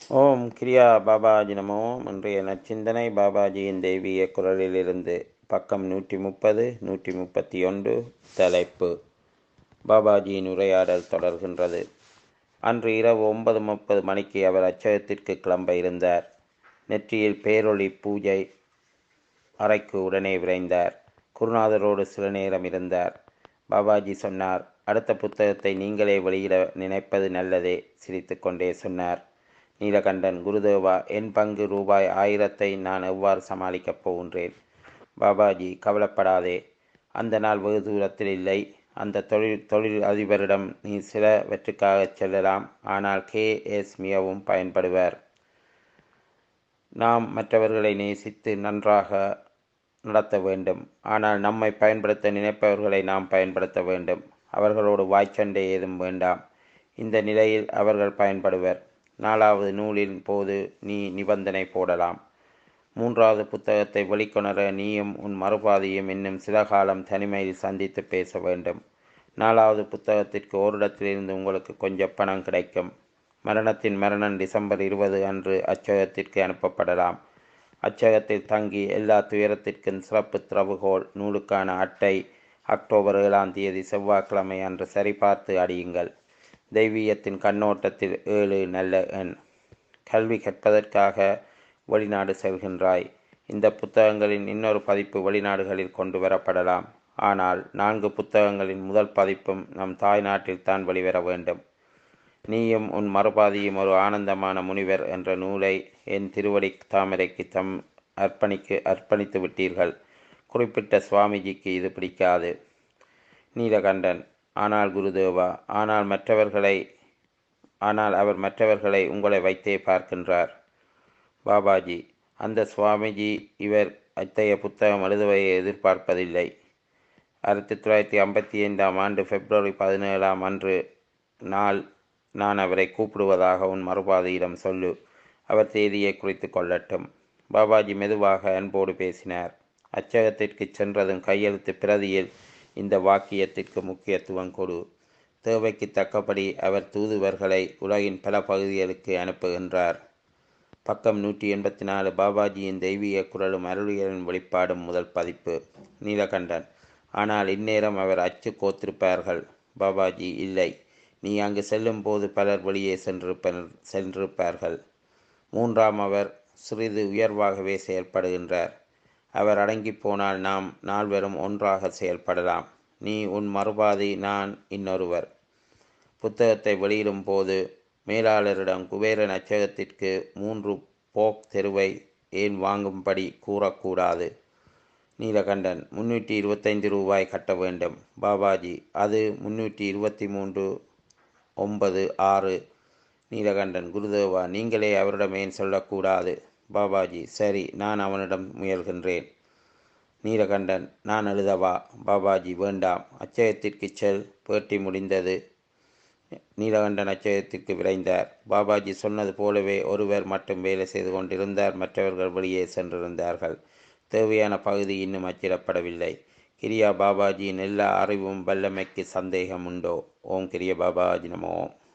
ஓம் கிரியா பாபாஜி நமோ இன்றைய நச்சிந்தனை பாபாஜியின் தெய்வீக குரலிலிருந்து பக்கம் நூற்றி முப்பது நூற்றி முப்பத்தி ஒன்று தலைப்பு பாபாஜியின் உரையாடல் தொடர்கின்றது அன்று இரவு ஒன்பது முப்பது மணிக்கு அவர் அச்சகத்திற்கு கிளம்ப இருந்தார் நெற்றியில் பேரொளி பூஜை அறைக்கு உடனே விரைந்தார் குருநாதரோடு சில நேரம் இருந்தார் பாபாஜி சொன்னார் அடுத்த புத்தகத்தை நீங்களே வெளியிட நினைப்பது நல்லதே சிரித்துக்கொண்டே சொன்னார் நீலகண்டன் குருதேவா என் பங்கு ரூபாய் ஆயிரத்தை நான் எவ்வாறு சமாளிக்கப் போகின்றேன் பாபாஜி கவலைப்படாதே அந்த நாள் வெகு தூரத்தில் இல்லை அந்த தொழில் தொழில் அதிபரிடம் நீ சிலவற்றுக்காக செல்லலாம் ஆனால் கே எஸ் மிகவும் பயன்படுவார் நாம் மற்றவர்களை நேசித்து நன்றாக நடத்த வேண்டும் ஆனால் நம்மை பயன்படுத்த நினைப்பவர்களை நாம் பயன்படுத்த வேண்டும் அவர்களோடு வாய்ச்சண்டை ஏதும் வேண்டாம் இந்த நிலையில் அவர்கள் பயன்படுவர் நாலாவது நூலின் போது நீ நிபந்தனை போடலாம் மூன்றாவது புத்தகத்தை வெளிக்கொணர நீயும் உன் மறுபாதியும் இன்னும் சில காலம் தனிமையில் சந்தித்து பேச வேண்டும் நாலாவது புத்தகத்திற்கு ஓரிடத்திலிருந்து உங்களுக்கு கொஞ்சம் பணம் கிடைக்கும் மரணத்தின் மரணம் டிசம்பர் இருபது அன்று அச்சகத்திற்கு அனுப்பப்படலாம் அச்சகத்தில் தங்கி எல்லா துயரத்திற்கும் சிறப்பு திறவுகோல் நூலுக்கான அட்டை அக்டோபர் ஏழாம் தேதி செவ்வாய்க்கிழமை அன்று சரிபார்த்து அடியுங்கள் தெய்வீகத்தின் கண்ணோட்டத்தில் ஏழு நல்ல எண் கல்வி கற்பதற்காக வெளிநாடு செல்கின்றாய் இந்த புத்தகங்களின் இன்னொரு பதிப்பு வெளிநாடுகளில் கொண்டு வரப்படலாம் ஆனால் நான்கு புத்தகங்களின் முதல் பதிப்பும் நம் தாய் நாட்டில் தான் வெளிவர வேண்டும் நீயும் உன் மறுபாதியும் ஒரு ஆனந்தமான முனிவர் என்ற நூலை என் திருவடி தாமரைக்கு தம் அர்ப்பணிக்கு அர்ப்பணித்து விட்டீர்கள் குறிப்பிட்ட சுவாமிஜிக்கு இது பிடிக்காது நீலகண்டன் ஆனால் குருதேவா ஆனால் மற்றவர்களை ஆனால் அவர் மற்றவர்களை உங்களை வைத்தே பார்க்கின்றார் பாபாஜி அந்த சுவாமிஜி இவர் அத்தகைய புத்தகம் எழுதுவையை எதிர்பார்ப்பதில்லை ஆயிரத்தி தொள்ளாயிரத்தி ஐம்பத்தி ஐந்தாம் ஆண்டு பிப்ரவரி பதினேழாம் அன்று நாள் நான் அவரை கூப்பிடுவதாக உன் மறுபாதையிடம் சொல்லு அவர் தேதியை குறித்து கொள்ளட்டும் பாபாஜி மெதுவாக அன்போடு பேசினார் அச்சகத்திற்கு சென்றதும் கையெழுத்து பிரதியில் இந்த வாக்கியத்திற்கு முக்கியத்துவம் கொடு தேவைக்கு தக்கபடி அவர் தூதுவர்களை உலகின் பல பகுதிகளுக்கு அனுப்புகின்றார் பக்கம் நூற்றி எண்பத்தி நாலு பாபாஜியின் தெய்வீக குரலும் அருளியலின் வெளிப்பாடும் முதல் பதிப்பு நீலகண்டன் ஆனால் இந்நேரம் அவர் அச்சு கோத்திருப்பார்கள் பாபாஜி இல்லை நீ அங்கு செல்லும் போது பலர் வெளியே சென்றிருப்ப சென்றிருப்பார்கள் மூன்றாம் அவர் சிறிது உயர்வாகவே செயல்படுகின்றார் அவர் அடங்கி போனால் நாம் நால்வரும் ஒன்றாக செயல்படலாம் நீ உன் மறுபாதி நான் இன்னொருவர் புத்தகத்தை வெளியிடும் போது மேலாளரிடம் குபேரன் அச்சகத்திற்கு மூன்று போக் தெருவை ஏன் வாங்கும்படி கூறக்கூடாது நீலகண்டன் முன்னூற்றி இருபத்தைந்து ரூபாய் கட்ட வேண்டும் பாபாஜி அது முன்னூற்றி இருபத்தி மூன்று ஒன்பது ஆறு நீலகண்டன் குருதேவா நீங்களே அவரிடம் ஏன் சொல்லக்கூடாது பாபாஜி சரி நான் அவனிடம் முயல்கின்றேன் நீலகண்டன் நான் எழுதவா பாபாஜி வேண்டாம் அச்சயத்திற்கு செல் பேட்டி முடிந்தது நீலகண்டன் அச்சயத்திற்கு விரைந்தார் பாபாஜி சொன்னது போலவே ஒருவர் மட்டும் வேலை செய்து கொண்டிருந்தார் மற்றவர்கள் வெளியே சென்றிருந்தார்கள் தேவையான பகுதி இன்னும் அச்சிடப்படவில்லை கிரியா பாபாஜியின் எல்லா அறிவும் வல்லமைக்கு சந்தேகம் உண்டோ ஓம் கிரிய பாபாஜி நமோ